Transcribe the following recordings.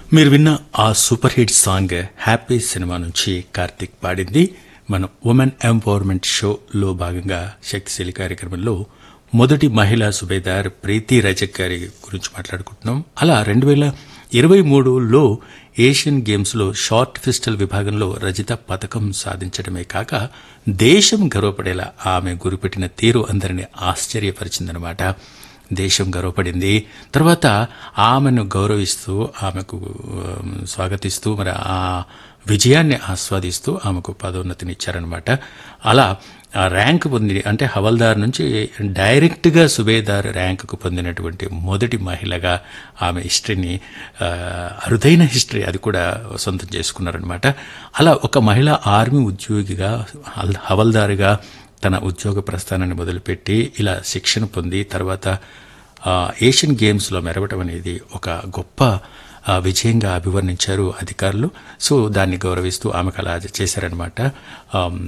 మీరు విన్న ఆ సూపర్ హిట్ సాంగ్ హ్యాపీ సినిమా నుంచి కార్తిక్ పాడింది మనం ఉమెన్ ఎంపవర్మెంట్ షోలో భాగంగా శక్తిశీలి కార్యక్రమంలో మొదటి మహిళా సుబేదార్ ప్రీతి రజక్ గారి గురించి మాట్లాడుకుంటున్నాం అలా రెండు వేల ఇరవై మూడులో ఏషియన్ గేమ్స్లో షార్ట్ పిస్టల్ విభాగంలో రజిత పథకం సాధించడమే కాక దేశం గర్వపడేలా ఆమె గురిపెట్టిన తీరు అందరినీ ఆశ్చర్యపరిచిందనమాట దేశం గర్వపడింది తర్వాత ఆమెను గౌరవిస్తూ ఆమెకు ఉమ్, స్వాగతిస్తూ మరి ఆ విజయాన్ని ఆస్వాదిస్తూ ఆమెకు పదోన్నతినిచ్చారనమాట అలా ఆ ర్యాంక్ పొంది అంటే హవల్దార్ నుంచి డైరెక్ట్గా సుబేదార్ ర్యాంకుకు పొందినటువంటి మొదటి మహిళగా ఆమె హిస్టరీని ఆ, అరుదైన హిస్టరీ అది కూడా సొంతం చేసుకున్నారనమాట అలా ఒక మహిళ ఆర్మీ ఉద్యోగిగా హల్- హవల్దారుగా తన ఉద్యోగ ప్రస్థానాన్ని మొదలుపెట్టి ఇలా శిక్షణ పొంది తర్వాత ఆ, ఏషియన్ గేమ్స్లో మెరవటం అనేది ఒక గొప్ప ఆ, విజయంగా అభివర్ణించారు అధికారులు సో దాన్ని గౌరవిస్తూ ఆమెకు అలా చేశారనమాట ఆమ్,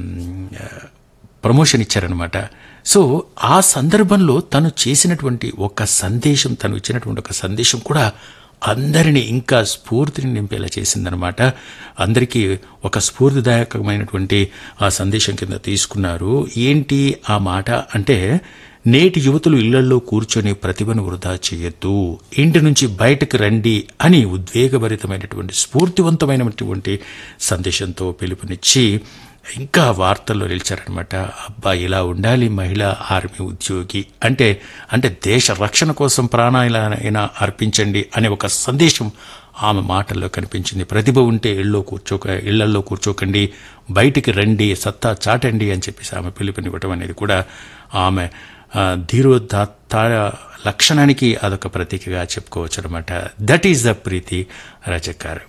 ప్రమోషన్ ఇచ్చారనమాట సో ఆ సందర్భంలో తను చేసినటువంటి ఒక సందేశం తను ఇచ్చినటువంటి ఒక సందేశం కూడా అందరినీ ఇంకా స్ఫూర్తిని నింపేలా చేసిందనమాట అందరికీ ఒక స్ఫూర్తిదాయకమైనటువంటి ఆ సందేశం కింద తీసుకున్నారు ఏంటి ఆ మాట అంటే నేటి యువతులు ఇళ్లలో కూర్చొని ప్రతిభను వృధా చేయొద్దు ఇంటి నుంచి బయటకు రండి అని ఉద్వేగభరితమైనటువంటి స్ఫూర్తివంతమైనటువంటి సందేశంతో పిలుపునిచ్చి ఇంకా వార్తల్లో నిలిచారనమాట అబ్బా ఇలా ఉండాలి మహిళా ఆర్మీ ఉద్యోగి అంటే అంటే దేశ రక్షణ కోసం ప్రాణాలైనా అర్పించండి అనే ఒక సందేశం ఆమె మాటల్లో కనిపించింది ప్రతిభ ఉంటే ఇళ్ళలో కూర్చోక ఇళ్లలో కూర్చోకండి బయటికి రండి సత్తా చాటండి అని చెప్పేసి ఆమె పిలుపునివ్వటం అనేది కూడా ఆమె ఆ, ధీరోదాత్త లక్షణానికి అదొక ప్రతీకగా చెప్పుకోవచ్చు అనమాట దట్ ఈస్ ద ప్రీతి రజకారు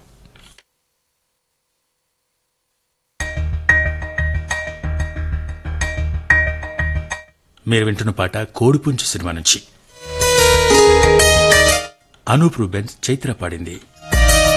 మీరు వింటున్న పాట కోడిపుంచు సినిమా నుంచి అనూప్ రూబెన్స్ చైత్ర పాడింది